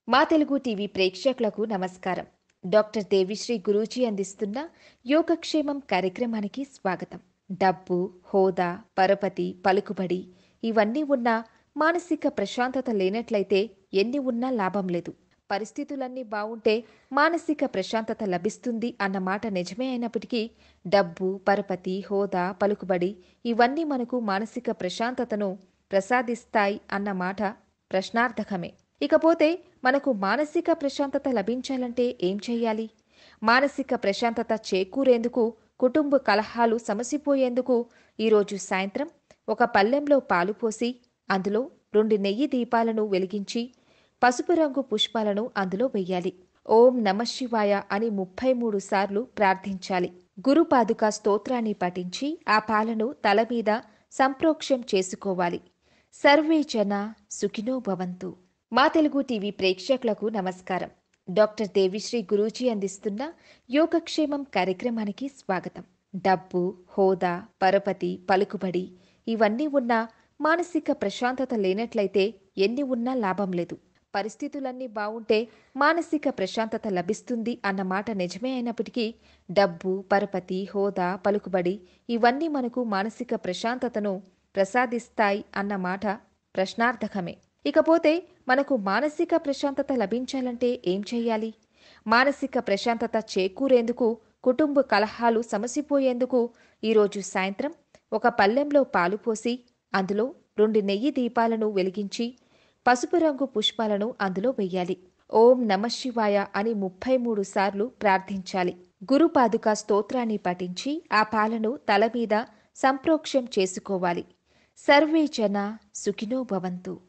మా తెలుగు టీవీ ప్రేక్షకులకు నమస్కారం డాక్టర్ దేవిశ్రీ గురూజీ అందిస్తున్న యోగక్షేమం కార్యక్రమానికి స్వాగతం డబ్బు హోదా పరపతి పలుకుబడి ఇవన్నీ ఉన్నా మానసిక ప్రశాంతత లేనట్లయితే ఎన్ని ఉన్నా లాభం లేదు పరిస్థితులన్నీ బావుంటే మానసిక ప్రశాంతత లభిస్తుంది అన్న మాట నిజమే అయినప్పటికీ డబ్బు పరపతి హోదా పలుకుబడి ఇవన్నీ మనకు మానసిక ప్రశాంతతను ప్రసాదిస్తాయి అన్న మాట ప్రశ్నార్థకమే ఇకపోతే మనకు మానసిక ప్రశాంతత లభించాలంటే ఏం చేయాలి మానసిక ప్రశాంతత చేకూరేందుకు కుటుంబ కలహాలు సమసిపోయేందుకు ఈరోజు సాయంత్రం ఒక పల్లెంలో పాలు పోసి అందులో రెండు నెయ్యి దీపాలను వెలిగించి పసుపు రంగు పుష్పాలను అందులో వెయ్యాలి ఓం నమశివాయ అని ముప్పై మూడు సార్లు ప్రార్థించాలి గురుపాదుక స్తోత్రాన్ని పఠించి ఆ పాలను తల మీద సంప్రోక్షం చేసుకోవాలి సర్వే జన సుఖినో భవంతు మా తెలుగు టీవీ ప్రేక్షకులకు నమస్కారం డాక్టర్ దేవిశ్రీ గురూజీ అందిస్తున్న యోగక్షేమం కార్యక్రమానికి స్వాగతం డబ్బు హోదా పరపతి పలుకుబడి ఇవన్నీ ఉన్నా మానసిక ప్రశాంతత లేనట్లయితే ఎన్ని ఉన్నా లాభం లేదు పరిస్థితులన్నీ బావుంటే మానసిక ప్రశాంతత లభిస్తుంది అన్న మాట నిజమే అయినప్పటికీ డబ్బు పరపతి హోదా పలుకుబడి ఇవన్నీ మనకు మానసిక ప్రశాంతతను ప్రసాదిస్తాయి అన్న మాట ప్రశ్నార్థకమే ఇకపోతే మనకు మానసిక ప్రశాంతత లభించాలంటే ఏం చేయాలి మానసిక ప్రశాంతత చేకూరేందుకు కుటుంబ కలహాలు సమసిపోయేందుకు ఈరోజు సాయంత్రం ఒక పల్లెంలో పాలు పోసి అందులో రెండు నెయ్యి దీపాలను వెలిగించి పసుపు రంగు పుష్పాలను అందులో వెయ్యాలి ఓం నమశివాయ అని ముప్పై మూడు సార్లు ప్రార్థించాలి గురుపాదుక స్తోత్రాన్ని పఠించి ఆ పాలను తల మీద సంప్రోక్షం చేసుకోవాలి సర్వే జన సుఖినో భవంతు